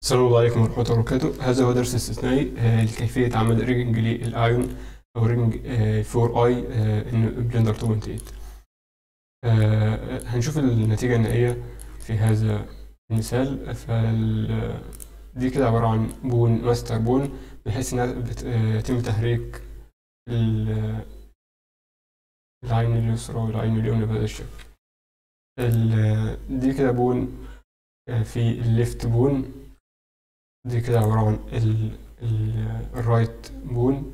السلام الله عليكم ورحمة الله وبركاته هذا هو درس استثنائي آه، لكيفية عمل رينج للآيون أو رينج 4 اي بلندر 2.8 آه، هنشوف النتيجة النهائية في هذا المثال فال دي كده عبارة عن بون ماستر بون بحيث إنها بت- آه، يتم تحريك ال- العين اليسرى والعين اليمنى بهذا الشكل ال- دي كده بون آه، في الليفت بون دي كده عبارة عن ال ال الرايت بون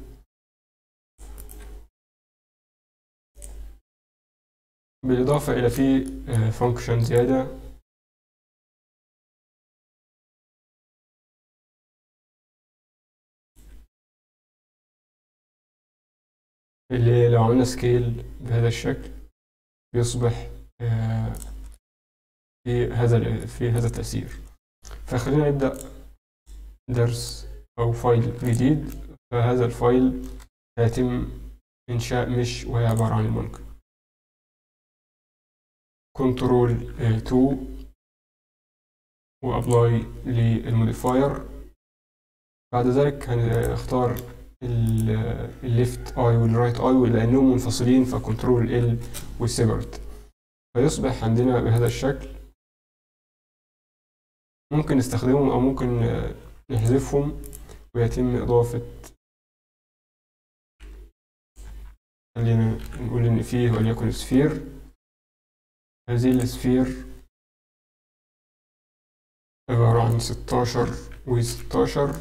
بالإضافة إلى في فانكشن زيادة اللي لو عملنا سكيل بهذا الشكل بيصبح آه، في هذا ال- في هذا التأثير فخلينا نبدأ درس أو فايل جديد فهذا الفايل هيتم إنشاء مش وهي عبارة عن المنكر كنترول 2 وابلاي للموديفاير بعد ذلك هنختار الليفت اي والرايت اي لانهم منفصلين فكنترول ال وسيبرت فيصبح عندنا بهذا الشكل ممكن نستخدمهم او ممكن نحذفهم ويتم اضافه خلينا نقول ان فيه وليكن سفير هذه السفير عبارة عن ستاشر وستاشر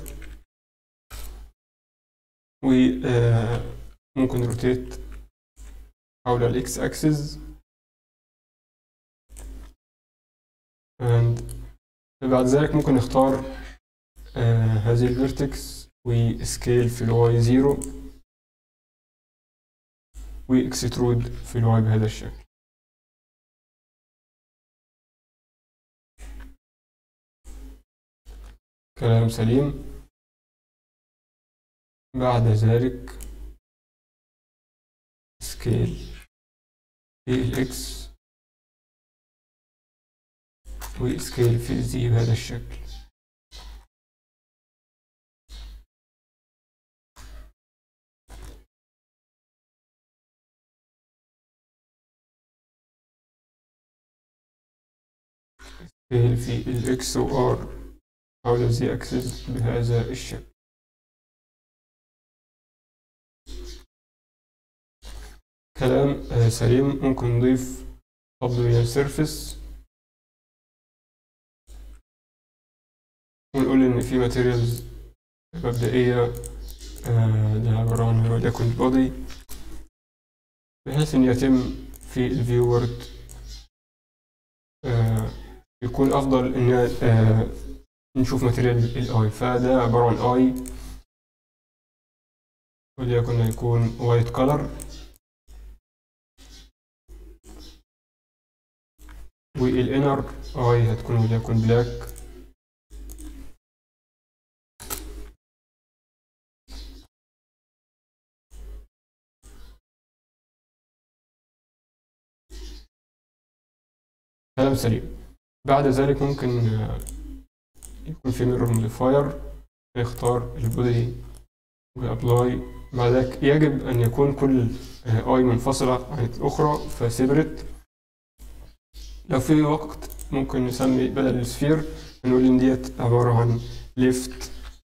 وممكن روتيت حول الإكس أكسس and بعد ذلك ممكن نختار آه هذه الفيرتكس وسكيل في الواي زيرو واكسترود في الواي بهذا الشكل كلام سليم بعد ذلك سكيل في الإكس وسكيل في الزي بهذا الشكل سكيل في الإكس وآر حول الزي أكسس بهذا الشكل كلام آه، سليم ممكن نضيف تطبيق سيرفيس ونقول إن في ماتيريالز مبدئية آه، ده عبارة عن وليكن بودي بحيث إن يتم في الفيورد يكون أفضل إن آه، نشوف ماتيريال الاي فده عبارة عن اي وليكن يكون وايت كولر والانر اي هتكون وليكن بلاك كلام سليم بعد ذلك ممكن آه، يكون في ميرور موديفاير نختار البودي وابلاي بعد ذلك يجب ان يكون كل اي منفصلة عن الاخرى فسيبريت لو في وقت ممكن نسمي بدل السفير نقول ان ديت عبارة عن ليفت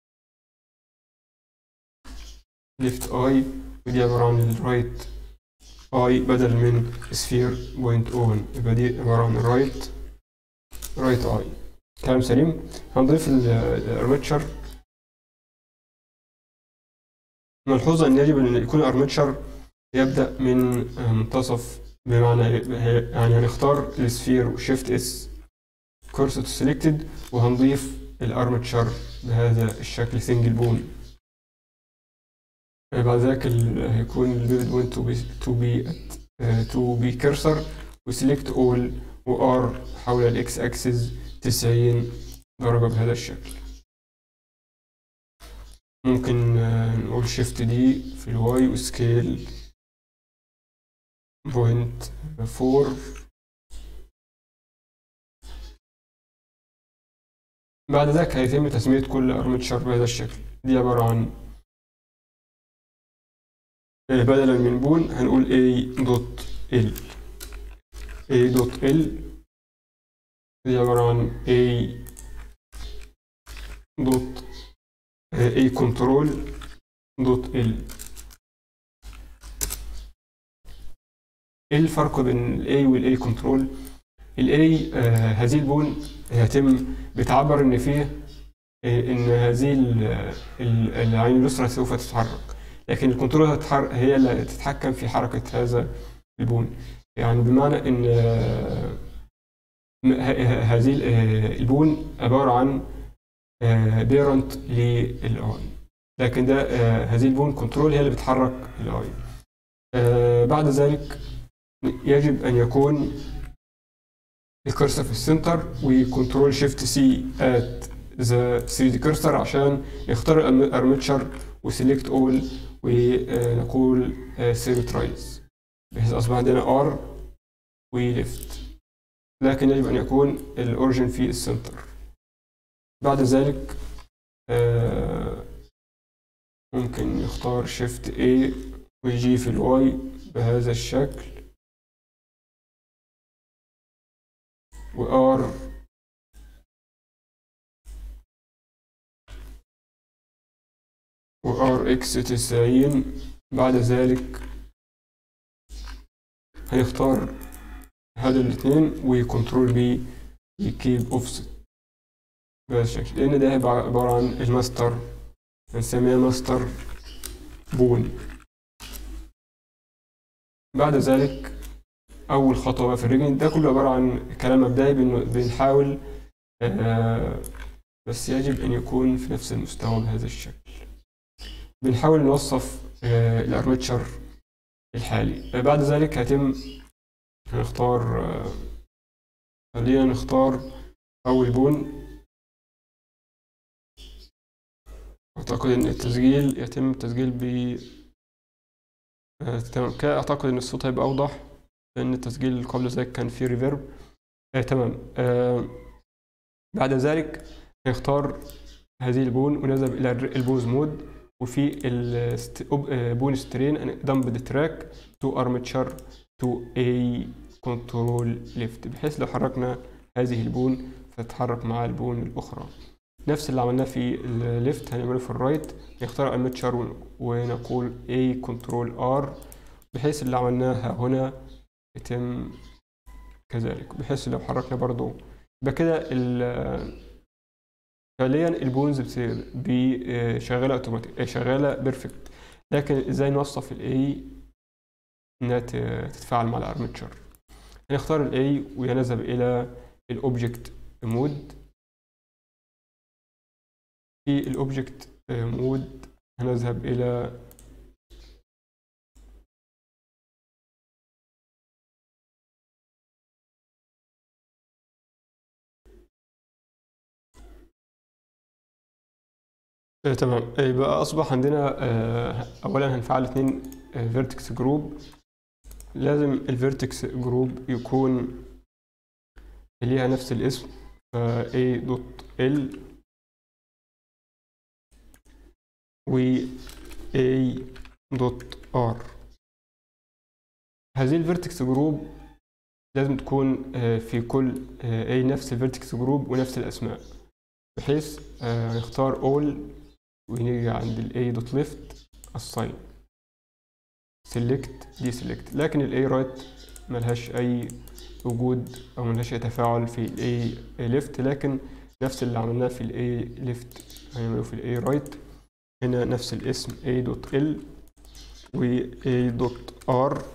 ليفت اي ودي عبارة عن الرايت اي بدل من سفير بوينت اون يبقى دي عبارة عن الرايت رايت اي كلام سليم هنضيف الارمتشر ملحوظة ان يجب ان يكون الارمتشر يبدأ من منتصف بمعنى يعني هنختار السفير وشيفت اس كورس تو سيلكتد وهنضيف الارمتشر بهذا الشكل سنجل بون بعد ذلك ال- هيكون البيفت بوينت تو بي تو بي تو بي كيرسر وسيلكت اول وار حول الاكس اكسس 90 درجة بهذا الشكل ممكن آه، نقول شيفت دي في الواي وسكيل بوينت فور بعد ذلك هيتم تسمية كل ارمتشر بهذا الشكل دي عبارة عن آه، بدلا من بون هنقول A دوت L A دوت L دي عبارة عن A دوت آه، A كنترول دوت L ايه الفرق بين ال A وال A كنترول ال A آه، هذه البون يتم بتعبر ان فيه آه، ان هذه ال- ال- العين اليسرى سوف تتحرك لكن الكنترول هتحر- هي اللي تتحكم في حركة هذا البون يعني بمعنى ان آه، م- ه- ه- هذه ال- آه، البون عبارة عن بيرنت للاي لكن ده آه، هذه البون كنترول هي اللي بتحرك الاي بعد ذلك يجب ان يكون الكرسر في السنتر وكنترول شيفت سي ات ذا 3 دي كرسر عشان يختار الارمتشر وسيلكت اول ونقول سيرترايز بحيث اصبح عندنا ار وليفت لكن يجب ان يكون الاوريجن في السنتر بعد ذلك آه، ممكن نختار شيفت A ويجي في الواي بهذا الشكل وار وار اكس تسعين بعد ذلك هنختار هذا الاثنين وكنترول بي يكيب اوفست بهذا الشكل لان ده هيبقى عبارة عن الماستر هنسميها ماستر بون بعد ذلك اول خطوه بقى في الريجن ده كله عباره عن كلام مبدئي بن- بنحاول آه، بس يجب ان يكون في نفس المستوى بهذا الشكل بنحاول نوصف آه، الارمتشر الحالي آه، بعد ذلك هيتم هنختار آه، خلينا نختار اول بون اعتقد ان التسجيل يتم التسجيل ب آه، تمام كده اعتقد ان الصوت هيبقى اوضح لان التسجيل قبل ذلك كان فيه ريفيرب آه تمام آه بعد ذلك نختار هذه البون ونذهب الى الر- البوز مود وفي البون سترين دمب تراك تو ارمتشر تو اي كنترول ليفت بحيث لو حركنا هذه البون فتتحرك مع البون الاخرى نفس اللي عملناه في الليفت هنعمله في الرايت نختار ارمتشر ونقول اي كنترول ار بحيث اللي عملناها هنا يتم كذلك بحيث لو حركنا برضو يبقى كده ال- فعليا البونز بتصير بي آه، شغاله اوتوماتيك آه، شغاله بيرفكت لكن ازاي نوصف الاي انها ت- تتفاعل مع الارمتشر هنختار الاي ونذهب الى الاوبجكت مود في الاوبجكت مود هنذهب الى آه، تمام آه، يبقى اصبح عندنا آه، اولا هنفعل اتنين فيرتكس جروب لازم الفيرتكس جروب يكون ليها نفس الاسم ف A دوت L و A دوت R هذه الفيرتكس جروب لازم تكون آه، في كل آه، A نفس الفيرتكس جروب ونفس الأسماء بحيث آه، نختار all ونيجي عند ال A دوت left assign select دي select لكن ال A right ملهاش أي وجود أو ملهاش أي تفاعل في ال A left لكن نفس اللي عملناه في ال A left هنعمله في ال A right هنا نفس الاسم A دوت L و A دوت R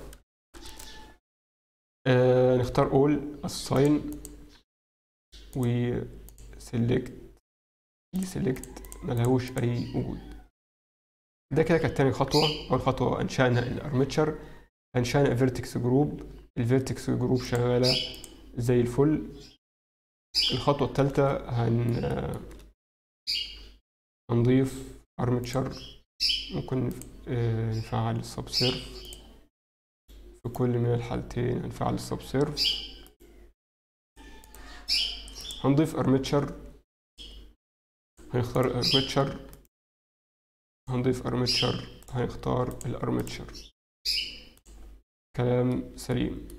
آه نختار all assign و select دي select ملهوش أي وجود ده كده كانت تاني خطوة أول خطوة أنشأنا الأرمتشر أنشأنا فيرتكس جروب الفيرتكس جروب شغالة زي الفل الخطوة التالتة هن هنضيف أرمتشر ممكن آه، نفعل السب سيرف في كل من الحالتين هنفعل السب سيرف هنضيف أرمتشر هنختار ارمتشر هنضيف ارمتشر هنختار الارمتشر كلام سليم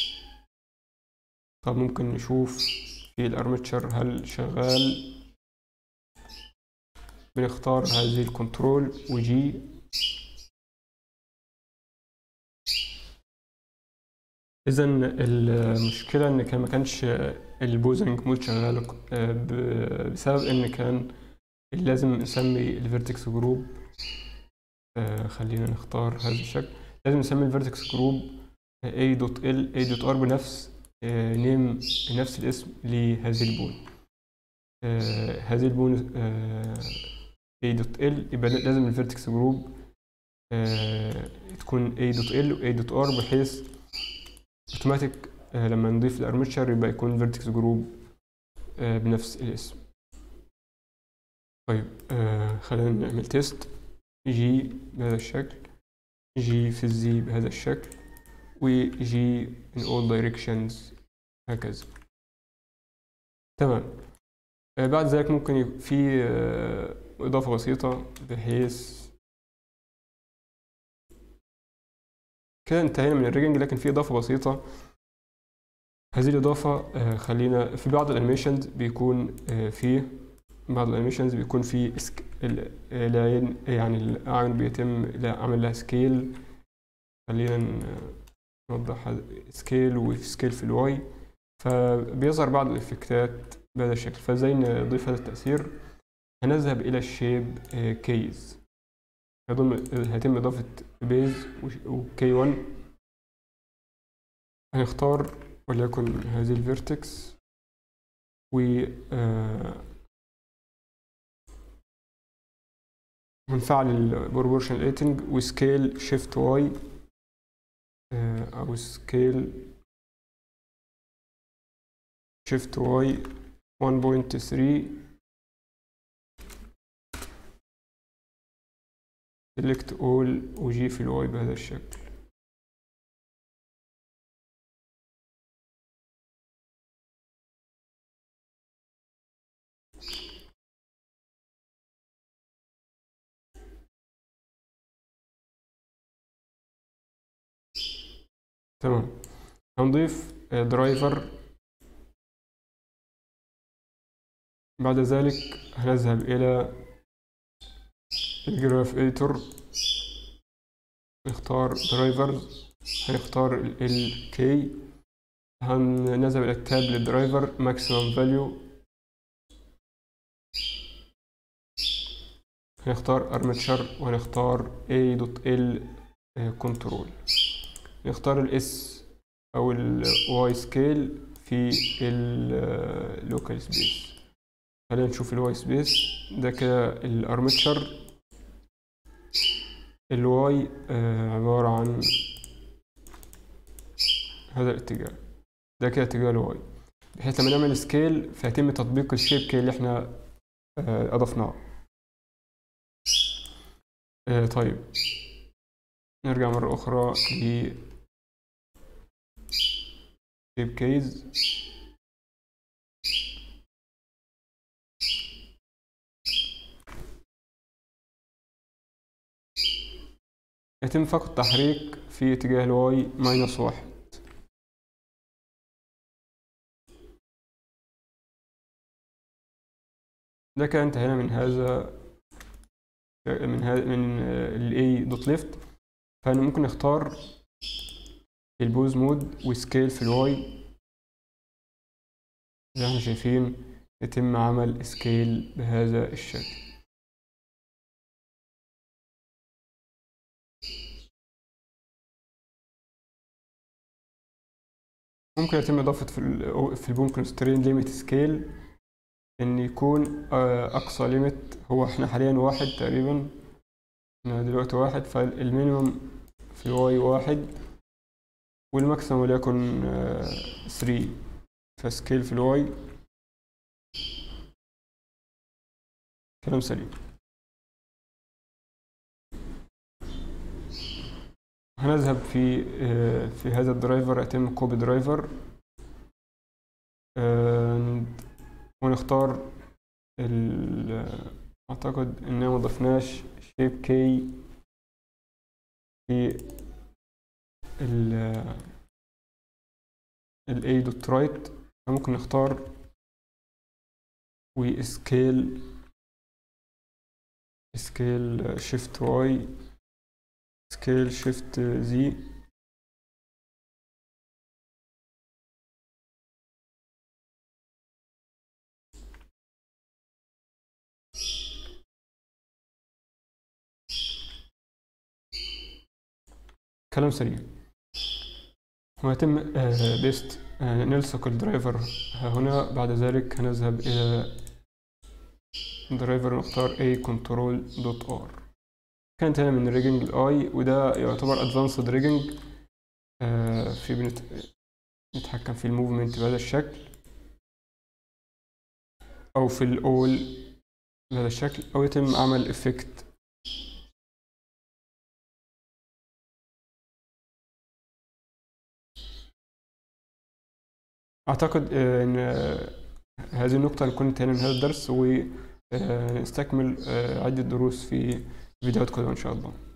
طب ممكن نشوف في الارمتشر هل شغال بنختار هذه الكنترول وجي اذا المشكله ان كان ما كانش البوزنج مود شغال آه، ب- بسبب ان كان لازم نسمي الفيرتكس جروب خلينا نختار هذا الشكل لازم نسمي الفيرتكس جروب a دوت ال a دوت ار بنفس آه، نيم نفس الاسم لهذه البون آه، هذه البون آه، a دوت ال يبقى لازم الفيرتكس جروب تكون a دوت ال و a دوت ار بحيث اوتوماتيك لما نضيف الارمتشر يبقى يكون فيرتكس جروب بنفس الاسم طيب آه، خلينا نعمل تيست جي بهذا الشكل جي في الزي بهذا الشكل وجي in all directions هكذا تمام آه، بعد ذلك ممكن يبقى في آه، إضافة بسيطة بحيث كده انتهينا من الريجنج لكن في إضافة بسيطة هذه الإضافة آه، خلينا في بعض الأنيميشنز بيكون آه، فيه بعض الأنيميشنز بيكون فيه سك... ال- العين يعني الأعين بيتم عمل لها سكيل خلينا ن- نوضح سكيل وفي سكيل في الواي فبيظهر بعض الإفكتات بهذا الشكل فازاي نضيف هذا التأثير هنذهب إلى الشيب كيز هيضم هيتم إضافة بيز وكي 1 هنختار وليكن هذه الفيرتكس و آه، ونفعل البروبورشن ايتنج وسكيل شيفت واي او سكيل شيفت واي 1.3 select all وجي في الواي بهذا الشكل تمام هنضيف درايفر بعد ذلك هنذهب إلى الجراف إديتور نختار درايفرز هنختار ال كي هنذهب إلى التاب للدرايفر ماكسيمم فاليو هنختار ارمتشر وهنختار a دوت ال كنترول نختار الاس او الواي سكيل في اللوكال سبيس خلينا نشوف الواي سبيس ده كده الارمتشر الواي عبارة عن هذا الاتجاه ده كده اتجاه الواي بحيث لما نعمل سكيل فيتم تطبيق الشيب كي اللي احنا آه، اضفناه آه، طيب نرجع مرة أخرى ل شيب كيز يتم فقط تحريك في اتجاه الواي ماينس واحد ده كده انتهينا من هذا من هذا من ال A دوت ليفت فأنا ممكن نختار البوز مود وسكيل في الواي زي ما احنا شايفين يتم عمل سكيل بهذا الشكل ممكن يتم إضافة في ال في البوم كونسترين ليميت سكيل إن يكون آه، أقصى ليميت هو إحنا حاليا واحد تقريبا إحنا دلوقتي واحد فالمينيمم في الواي واحد والماكسيمم وليكن ثري فسكيل في الواي كلام سليم هنذهب في آه، في هذا الدرايفر يتم كوبي درايفر آه، ونختار ال ال- اعتقد اننا ما ضفناش شيب كي في ال ال A دوت رايت ممكن نختار وسكيل سكيل شيفت واي سكيل شيفت زي كلام سريع ويتم بيست نلصق الدرايفر هنا بعد ذلك هنذهب إلى درايفر نختار A control دوت R كانت هنا من ريجنج الاي وده يعتبر ادفانسد ريجنج في بنت... نتحكم في الموفمنت بهذا الشكل او في الاول بهذا الشكل او يتم عمل افكت اعتقد آه، ان آه، هذه النقطة نكون انتهينا من هذا الدرس ونستكمل عدة دروس في فيديوهات قادمة ان شاء الله